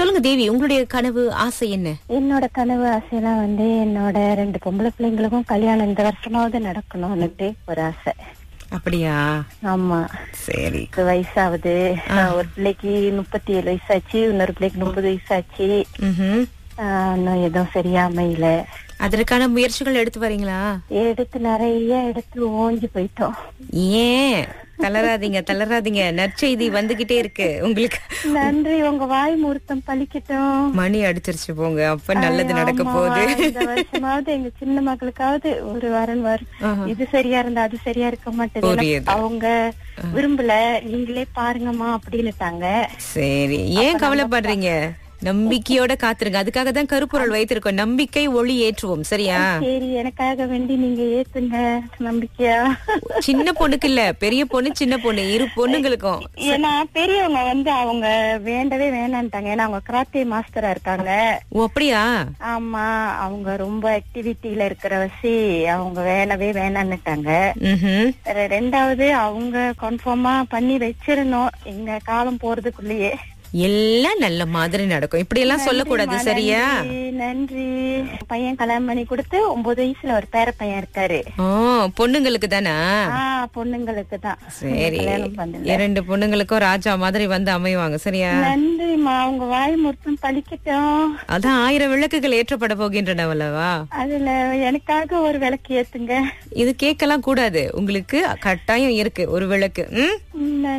சொல்லுங்க தேவி உங்களுடைய கனவு ஆசை என்ன என்னோட கனவு ஆசையெல்லாம் வந்து என்னோட ரெண்டு பொம்பளை பிள்ளைங்களுக்கும் கல்யாணம் இந்த வருஷமாவது நடக்கணும்னுட்டு ஒரு ஆசை அப்படியா ஆமா சரி எனக்கு வயசாகுது ஒரு பிள்ளைக்கு முப்பத்தி ஏழு வயசாச்சு இன்னொரு பிள்ளைக்கு முப்பது வயசாச்சு ம்ஹும். ஆஹ் இன்னும் எதுவும் சரியா அமையல அதற்கான முயற்சிகள் எடுத்து வரீங்களா எடுத்து நிறைய எடுத்து ஓஞ்சி போயிட்டோம் ஏன் தளராதீங்க தளராதீங்க நற்செய்தி வந்துகிட்டே இருக்கு உங்களுக்கு நன்றி உங்க வாய் முகூர்த்தம் பலிக்கட்டும் மணி அடிச்சிருச்சு போங்க அப்ப நல்லது நடக்க ஆமா, போகுது இந்த வருஷமாவது எங்க சின்ன மக்களுக்காவது ஒரு வாரம் வரும் இது சரியா இருந்தா அது சரியா இருக்க மாட்டேது புரியுது. எனக்கு அவங்க விரும்பல நீங்களே பாருங்கம்மா அப்படின்னுட்டாங்க சரி ஏன் கவலைப்படுறீங்க நம்பிக்கையோட காத்துருங்க அதுக்காக தான் கருப்பொருள் வைத்திருக்கோம் நம்பிக்கை ஒளி ஏற்றுவோம் சரியா சரி எனக்காக வேண்டி நீங்க ஏத்துங்க நம்பிக்கையா சின்ன பொண்ணுக்கு இல்ல பெரிய பொண்ணு சின்ன பொண்ணு இரு பொண்ணுங்களுக்கும் ஏன்னா பெரியவங்க வந்து அவங்க வேண்டவே வேணான்ட்டாங்க ஏன்னா அவங்க கராத்தே மாஸ்டரா இருக்காங்க ஓ அப்படியா ஆமா அவங்க ரொம்ப ஆக்டிவிட்டில இருக்கிற வசி அவங்க வேணவே வேணான்னுட்டாங்க ம்ஹும். ரெ- ரெண்டாவது அவங்க கன்ஃபார்மா பண்ணி வச்சிருந்தோம் எங்க காலம் போறதுக்குள்ளேயே எல்லாம் நல்ல மாதிரி நடக்கும் இப்படி எல்லாம் சொல்லக்கூடாது சரியா நன்றி, நன்றி பையன் கல்யாணம் பண்ணி கொடுத்து ஒன்பது வயசுல ஒரு பேர பையன் இருக்காரு ஓ பொண்ணுங்களுக்கு தானா ஆஹ் பொண்ணுங்களுக்கு தான் சரி கல்யாணம் பண்ணல இரண்டு பொண்ணுங்களுக்கும் ராஜா மாதிரி வந்து அமைவாங்க சரியா நன்றிம்மா உங்க வாய் முறுத்தும் பழிக்கட்டும் அதான் ஆயிரம் விளக்குகள் ஏற்றப்பட போகின்றனவல்லவா அதுல எனக்காக ஒரு விளக்கு ஏத்துங்க இது கேட்கலாம் கூடாது உங்களுக்கு கட்டாயம் இருக்கு ஒரு விளக்கு ம் ம்,